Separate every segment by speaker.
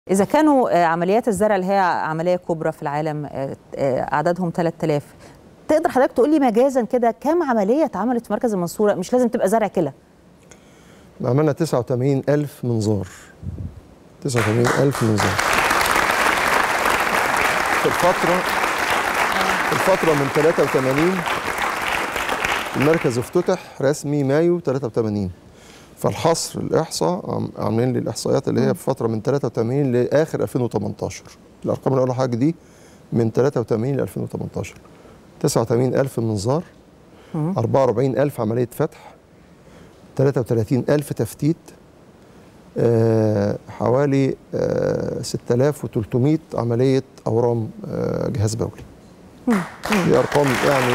Speaker 1: إذا كانوا آه، عمليات الزرع اللي هي عملية كبرى في العالم آه، آه، عددهم 3000 تقدر حضرتك تقول لي مجازا كده كم عملية اتعملت في مركز المنصورة مش لازم تبقى زرع كلى
Speaker 2: عملنا 89000 منظار 89000 منظار في الفترة في الفترة من 83 المركز افتتح رسمي مايو 83 فالحصر الإحصاء عم- عاملين لي الإحصائيات اللي هي في فترة من 83 لآخر 2018 الأرقام اللي أقولها حاجة دي من 83 ل 2018 89000 منظار 44000 عملية فتح 33000 تفتيت آه، حوالي آه، 6300 عملية أورام آه، جهاز بولي دي أرقام يعني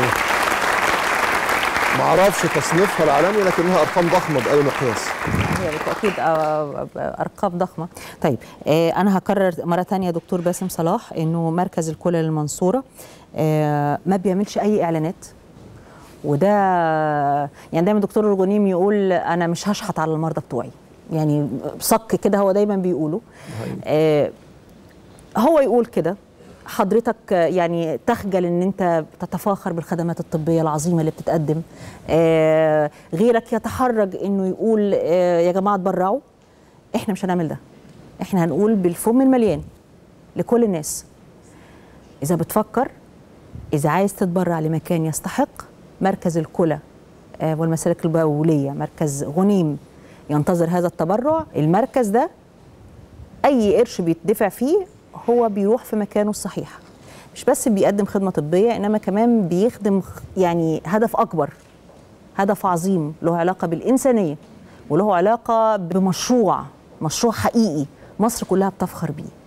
Speaker 2: ما اعرفش تصنيفها العالمي لكنها أرقام ضخمة بأي مقياس
Speaker 1: هي بالتأكيد آه، أرقام ضخمة طيب آه، أنا هكرر مرة تانية دكتور باسم صلاح إنه مركز الكلى للمنصورة آه، ما بيعملش أي إعلانات وده يعني دايما دكتور الغنيم يقول أنا مش هشحت على المرضى بتوعي يعني صك كده هو دايما بيقوله آه، هو يقول كده حضرتك يعني تخجل ان انت تتفاخر بالخدمات الطبيه العظيمه اللي بتتقدم آه، غيرك يتحرج انه يقول آه، يا جماعه اتبرعوا احنا مش هنعمل ده احنا هنقول بالفم المليان لكل الناس اذا بتفكر اذا عايز تتبرع لمكان يستحق مركز الكلى آه، والمسالك البوليه مركز غنيم ينتظر هذا التبرع المركز ده اي قرش بيدفع فيه هو بيروح في مكانه الصحيح مش بس بيقدم خدمه طبيه انما كمان بيخدم خ- يعني هدف اكبر هدف عظيم له علاقه بالانسانيه وله علاقه بمشروع مشروع حقيقي مصر كلها بتفخر بيه